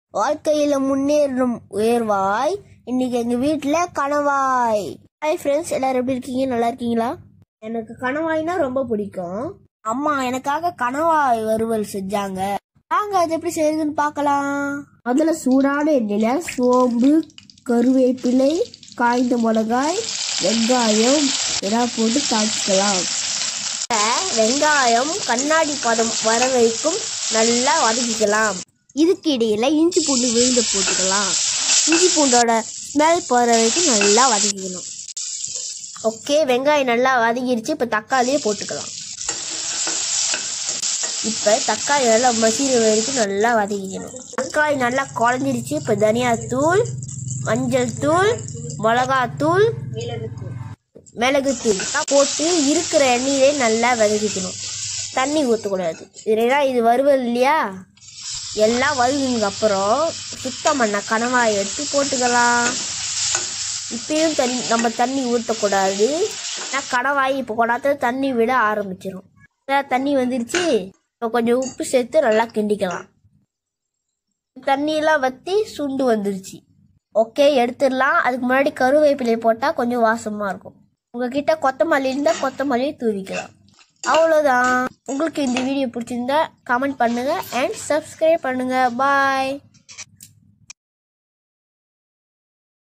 வாழ்க்கையில முன்னேறும் உயர்வாய் இன்னைக்கு எங்க வீட்ல கணவாய் ஹாய் ஃப்ரெண்ட்ஸ் எல்லாரும் எப்படி இருக்கீங்க நல்லா இருக்கீங்களா எனக்கு கணவாய்னா ரொம்ப பிடிக்கும் அம்மா எனக்காக கணவாய் வறுவல் செஞ்சாங்க வாங்க அது எப்படி செய்யுதுன்னு பார்க்கலாம் முதல்ல சூடான எண்ணெயில சோம்பு கருவேப்பிலை காய்ந்த மிளகாய் வெங்காயம் இதெல்லாம் போட்டு தாளிச்சுக்கலாம் வெங்காயம் கண்ணாடி பதம் வர வரைக்கும் நல்லா வதக்கிக்கலாம் இதுக்கு இடையில இஞ்சி பூண்டு விழுந்து போட்டுக்கலாம் இஞ்சி பூண்டோட ஸ்மெல் போகிற வரைக்கும் நல்லா வதக்கிக்கணும் ஓகே வெங்காயம் நல்லா வதங்கிருச்சு இப்போ தக்காளியே போட்டுக்கலாம் இப்போ தக்காளி நல்லா மசிற வரைக்கும் நல்லா வதக்கிக்கணும் தக்காளி நல்லா குழஞ்சிருச்சு இப்போ தனியாத்தூள் மஞ்சள் தூள் மிளகாத்தூள் மிளகுத்தூள் போட்டு இருக்கிற எண்ணெயிலே நல்லா வதக்கிக்கணும் தண்ணி ஊற்றக்கூடாது இதுனா இது வறுவல் இல்லையா எல்லாம் வதங்கினதுக்கு அப்புறம் சுத்தம் பண்ண கணவாய் எடுத்து போட்டுக்கலாம் இப்பயும் தண்ணி நம்ம தண்ணி ஊற்றக்கூடாது ஏன்னா கணவாய் இப்போ கொண்டாந்து தண்ணி விட ஆரம்பிச்சிடும் தண்ணி வந்துருச்சு இப்போ கொஞ்சம் உப்பு சேர்த்து நல்லா கிண்டிக்கலாம் தண்ணியெல்லாம் வற்றி சுண்டு வந்துருச்சு ஓகே எடுத்துடலாம் அதுக்கு முன்னாடி கருவேப்பிலை போட்டால் கொஞ்சம் வாசமாக இருக்கும் உங்ககிட்ட கொத்தமல்லி இருந்தால் கொத்தமல்லி தூவிக்கலாம் அவ்வளோதான் உங்களுக்கு இந்த வீடியோ பிடிச்சிருந்தா கமெண்ட் பண்ணுங்கள் அண்ட் சப்ஸ்கிரைப் பண்ணுங்கள் பாய்